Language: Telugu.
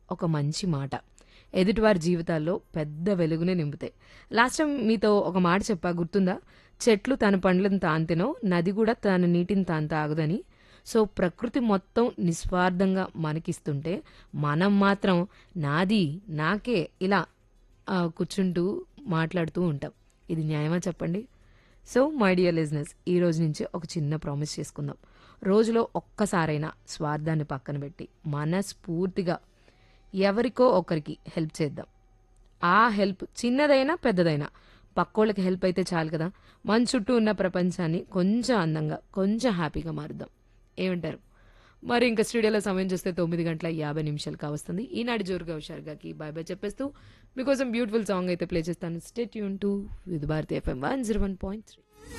ఒక మంచి మాట ఎదుటివారి జీవితాల్లో పెద్ద వెలుగునే నింపుతాయి లాస్ట్ టైం మీతో ఒక మాట చెప్పా గుర్తుందా చెట్లు తన పండ్లను తాంతెనో నది కూడా తన నీటిని తాను తాగదని సో ప్రకృతి మొత్తం నిస్వార్థంగా మనకిస్తుంటే మనం మాత్రం నాది నాకే ఇలా ఆ, కూర్చుంటూ మాట్లాడుతూ ఉంటాం ఇది న్యాయమా చెప్పండి సో మై డియర్ లిజినెస్ ఈ రోజు నుంచి ఒక చిన్న ప్రామిస్ చేసుకుందాం రోజులో ఒక్కసారైనా స్వార్థాన్ని పక్కన పెట్టి మనస్ఫూర్తిగా ఎవరికో ఒకరికి హెల్ప్ చేద్దాం ఆ హెల్ప్ చిన్నదైనా పెద్దదైనా పక్కోళ్ళకి హెల్ప్ అయితే చాలు కదా మన చుట్టూ ఉన్న ప్రపంచాన్ని కొంచెం అందంగా కొంచెం హ్యాపీగా మారుద్దాం ఏమంటారు మరి ఇంకా స్టూడియోలో సమయం చూస్తే తొమ్మిది గంటల యాభై నిమిషాలు కావస్తుంది ఈనాటి జోరుగా హుషారుగాకి బాయ్ బాయ్ చెప్పేస్తూ మీకోసం బ్యూటిఫుల్ సాంగ్ అయితే ప్లే చేస్తాను స్టేట్ యూన్ to with Bharati FM one zero one point three